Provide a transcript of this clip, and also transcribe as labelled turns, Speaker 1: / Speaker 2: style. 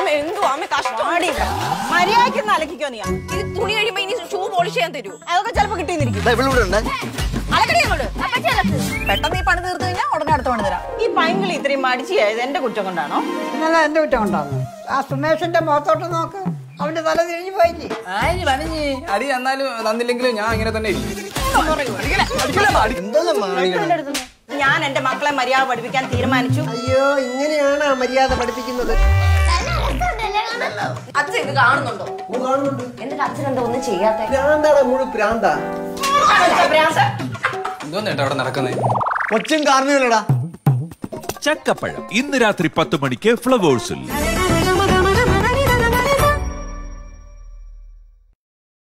Speaker 1: എന്തോ അമ്മ കഷ്ടം
Speaker 2: മര്യാദയ്ക്ക് ഒന്ന് അലക്കിക്കോ നീ
Speaker 1: ഇത് തുണി കഴിയുമ്പോ ഇനി ഷൂ പോളിഷ് ചെയ്യാൻ തരൂ
Speaker 2: അതൊക്കെ ചിലപ്പോ കിട്ടിയെന്നിരിക്കും
Speaker 3: ദാ ഇവളിവിടെ ഉണ്ട്
Speaker 1: അലക്കടി അങ്ങോട്ട്
Speaker 2: പെട്ടെന്ന് ഈ പണി തീർത്തു കഴിഞ്ഞാൽ ഉടനെ അടുത്ത പണി തരാം ഈ പൈങ്കിളി ഇത്രയും മടിച്ചായത് എന്റെ കുറ്റം കൊണ്ടാണോ
Speaker 4: ഇന്നലെ എന്റെ കുറ്റം ഉണ്ടാകുന്നു ആ സുമേഷിന്റെ മുഖത്തോട്ട് നോക്ക് അവന്റെ തല തിരിഞ്ഞു പോയില്ലേ
Speaker 5: ആയി വനഞ്ഞി അടി തന്നാലും തന്നില്ലെങ്കിലും ഞാൻ ഇങ്ങനെ തന്നെ ഇരിക്കും
Speaker 3: എന്തോന്ന് മാണിക്കണം
Speaker 2: ഞാൻ എന്റെ മക്കളെ മര്യാദ പഠിപ്പിക്കാൻ തീരുമാനിച്ചു
Speaker 3: അയ്യോ ഇങ്ങനെയാണ് ആ മര്യാദ പഠിപ്പിക്കുന്നത്
Speaker 1: അച്ഛൻ ഇത് കാണുന്നുണ്ടോ
Speaker 3: ഓ, കാണുന്നുണ്ട്
Speaker 1: എന്നിട്ട് അച്ഛൻ എന്താ ഒന്നും ചെയ്യാത്ത
Speaker 3: പ്രാന്താടാ മുഴു പ്രാന്താ
Speaker 5: എന്തോന്ന് ഏട്ടാ അവിടെ നടക്കുന്നത്
Speaker 3: കൊച്ചും കാർണിവലടാ
Speaker 6: ചക്കപ്പഴം ഇന്ന് രാത്രി പത്ത് മണിക്ക് ഫ്ലവേഴ്സിൽ